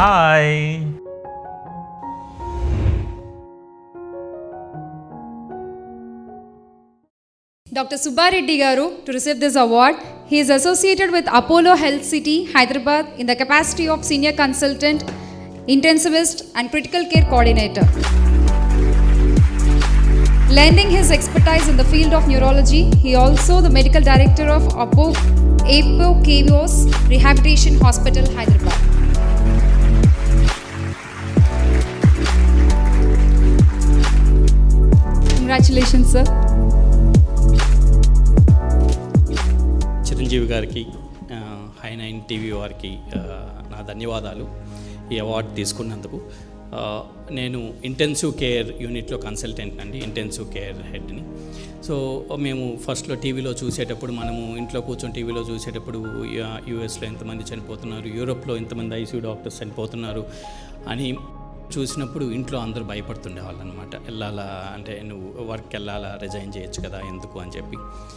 Hi Dr. Subbareddy Garu to receive this award. He is associated with Apollo Health City, Hyderabad, in the capacity of Senior Consultant, Intensivist, and Critical Care Coordinator. Lending his expertise in the field of neurology, he also the Medical Director of Apo, Apo Kavios Rehabilitation Hospital, Hyderabad. Congratulations, sir. Chiranjeevi గారికి ఆ, high nine TV వారికి ఆ, నా ధన్యవాదాలు ఈ award తీసుకున్నందుకు ఆ, నేను ఇంటెన్సివ్ కేర్ యూనిట్లో కన్సల్టెంట్ అండి ఇంటెన్సివ్ కేర్ హెడ్ని సో మేము ఫస్ట్లో టీవీలో చూసేటప్పుడు మనము ఇంట్లో కూర్చొని టీవీలో చూసేటప్పుడు యూఎస్లో ఎంతమంది చనిపోతున్నారు యూరోప్లో ఎంతమంది ఐసీయూ డాక్టర్స్ చనిపోతున్నారు అని చూసినప్పుడు ఇంట్లో అందరూ భయపడుతుండే వాళ్ళు అనమాట వెళ్ళాలా అంటే నువ్వు వర్క్ వెళ్ళాలా రిజైన్ చేయొచ్చు కదా ఎందుకు అని చెప్పి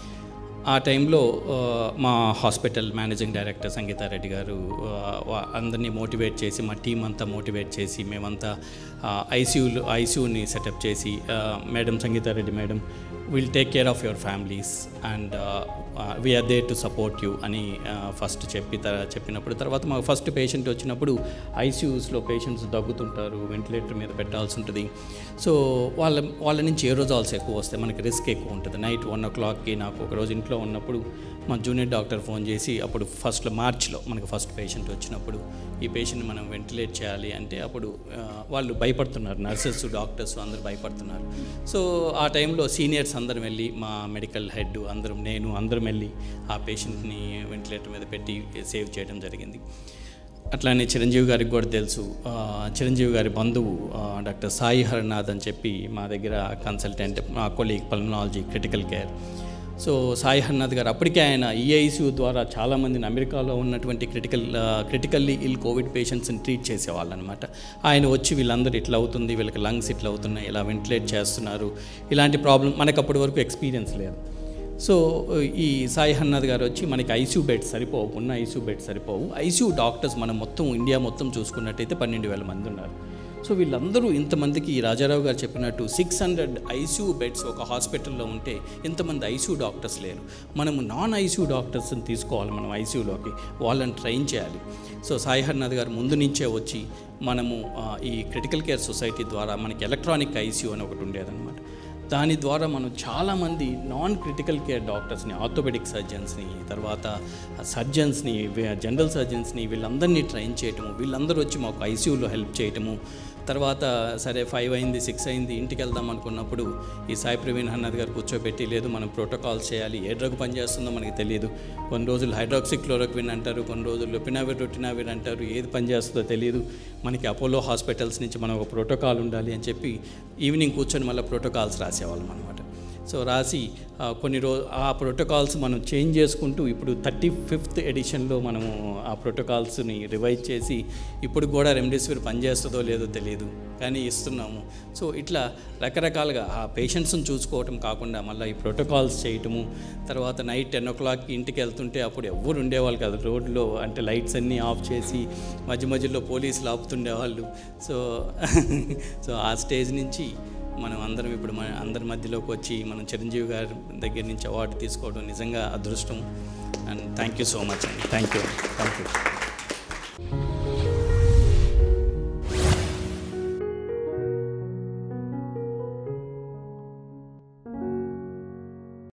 ఆ టైంలో ఆ, మా హాస్పిటల్ మేనేజింగ్ డైరెక్టర్ సంగీతారెడ్డి గారు ఆ, వా- అందరినీ మోటివేట్ చేసి మా టీం అంతా మోటివేట్ చేసి మేమంతా ఐసీయూలు ఐసీయూని సెటప్ చేసి ఆ, madam Sangeetha Reddy madam will take care of your families and we are there to support you అని ఫస్ట్ చెప్పి తర చెప్పినప్పుడు తర్వాత మాకు ఫస్ట్ పేషెంట్ వచ్చినప్పుడు ఐసీయూస్లో పేషెంట్స్ దగ్గుతుంటారు వెంటిలేటర్ మీద పెట్టాల్సి ఉంటుంది సో వాళ్ళ వాళ్ళ నుంచి ఏరోజాల్స్ ఎక్కువ వస్తాయి మనకి రిస్క్ ఎక్కువ ఉంటుంది నైట్ వన్ ఓ క్లాక్కి నాకు ఒక రోజు ఇంట్లో ఉన్నప్పుడు మా జూనియర్ డాక్టర్ ఫోన్ చేసి అప్పుడు ఫస్ట్లో మార్చ్లో మనకు ఫస్ట్ పేషెంట్ వచ్చినప్పుడు ఈ పేషెంట్ మనం వెంటిలేట్ చేయాలి అంటే అప్పుడు ఆ, వాళ్ళు భయపడుతున్నారు నర్సెస్ డాక్టర్స్ అందరూ భయపడుతున్నారు సో ఆ టైంలో సీనియర్స్ అందరం వెళ్ళి మా మెడికల్ హెడ్ అందరం నేను అందరం వెళ్ళి ఆ పేషెంట్ని వెంటిలేటర్ మీద పెట్టి సేవ్ చేయడం జరిగింది అట్లానే చిరంజీవి గారికి కూడా తెలుసు ఆ, చిరంజీవి గారి బంధువు ఆ, డాక్టర్ సాయి హరనాథ్ అని చెప్పి మా దగ్గర కన్సల్టెంట్ మా colleague pulmonology critical care so Sai Harnath garu అప్పటికే ఆయన ఈఐసియు ద్వారా చాలామందిని అమెరికాలో ఉన్నటువంటి క్రిటికల్ క్రిటికల్లీ ఇల్ కోవిడ్ పేషెంట్స్ని ట్రీట్ చేసేవాళ్ళు అనమాట ఆయన వచ్చి వీళ్ళందరూ ఇట్లా అవుతుంది వీళ్ళకి లంగ్స్ ఇట్లా అవుతున్నాయి ఇలా వెంటిలేట్ చేస్తున్నారు ఇలాంటి ప్రాబ్లం మనకు అప్పటి వరకు ఎక్స్పీరియన్స్ లేదు సో ఈ సాయి హన్నాథ్ గారు వచ్చి మనకి ఐసీయూ బెడ్స్ సరిపోవు ఉన్న ఐసీయూ బెడ్స్ సరిపోవు ఐసీయూ డాక్టర్స్ మనం మొత్తం ఇండియా మొత్తం చూసుకున్నట్టయితే పన్నెండు వేల మంది ఉన్నారు సో వీళ్ళందరూ ఇంతమందికి ఈ రాజారావు గారు చెప్పినట్టు సిక్స్ హండ్రెడ్ ఐసీయూ బెడ్స్ ఒక హాస్పిటల్లో ఉంటే ఇంతమంది ఐసీయూ డాక్టర్స్ లేరు మనము నాన్ ఐసీయూ డాక్టర్స్ని తీసుకోవాలి మనం ఐసీయూలోకి వాళ్ళని ట్రైన్ చేయాలి సో సాయి హర్నాథ్ గారు ముందు నుంచే వచ్చి మనము ఆ, ఈ క్రిటికల్ కేర్ సొసైటీ ద్వారా మనకి ఎలక్ట్రానిక్ ఐసీయూ అని ఒకటి ఉండేదన్నమాట దాని ద్వారా మనం చాలామంది నాన్ క్రిటికల్ కేర్ డాక్టర్స్ని ఆర్థోపెడిక్ సర్జన్స్ని తర్వాత సర్జన్స్ని జనరల్ సర్జన్స్ని వీళ్ళందరినీ ట్రైన్ చేయటము వీళ్ళందరూ వచ్చి మాకు ఐసీయూలో హెల్ప్ చేయటము తర్వాత సరే ఫైవ్ అయింది సిక్స్ అయింది ఇంటికి వెళ్దాం అనుకున్నప్పుడు ఈ సాయి ప్రవీణ్ హన్నద్ గారు కూర్చోబెట్టి లేదు మనం ప్రోటోకాల్స్ చేయాలి ఏ డ్రగ్ పనిచేస్తుందో మనకి తెలియదు కొన్ని రోజులు హైడ్రాక్సిక్ క్లోరోక్విన్ అంటారు కొన్ని రోజులు పినావిర్ రొటినావిర్ అంటారు ఏది పనిచేస్తుందో తెలియదు మనకి అపోలో హాస్పిటల్స్ నుంచి మనం ఒక ప్రోటోకాల్ ఉండాలి అని చెప్పి ఈవినింగ్ కూర్చొని మళ్ళీ ప్రోటోకాల్స్ రాసేవాళ్ళం అనమాట సో రాసి ఆ, కొన్ని రో ఆ ప్రోటోకాల్స్ మనం చేంజ్ చేసుకుంటూ ఇప్పుడు థర్టీ ఫిఫ్త్ ఎడిషన్లో మనము ఆ ప్రోటోకాల్స్ని రివైజ్ చేసి ఇప్పుడు కూడా రెమ్డెసివిర్ పనిచేస్తుందో లేదో తెలియదు కానీ ఇస్తున్నాము సో ఇట్లా రకరకాలుగా ఆ పేషెంట్స్ని చూసుకోవటం కాకుండా మళ్ళీ ఈ ప్రోటోకాల్స్ చేయటము తర్వాత నైట్ టెన్ ఓ క్లాక్కి ఇంటికి వెళ్తుంటే అప్పుడు ఎవరు ఉండేవాళ్ళు కాదు రోడ్లో అంటే లైట్స్ అన్నీ ఆఫ్ చేసి మధ్య మధ్యలో పోలీసులు ఆపుతుండేవాళ్ళు సో సో ఆ స్టేజ్ నుంచి మనం అందరం ఇప్పుడు మన అందరి మధ్యలోకి వచ్చి మనం చిరంజీవి గారి దగ్గర నుంచి అవార్డు తీసుకోవడం నిజంగా అదృష్టం and thank you so much అండి థ్యాంక్ యూ థ్యాంక్ యూ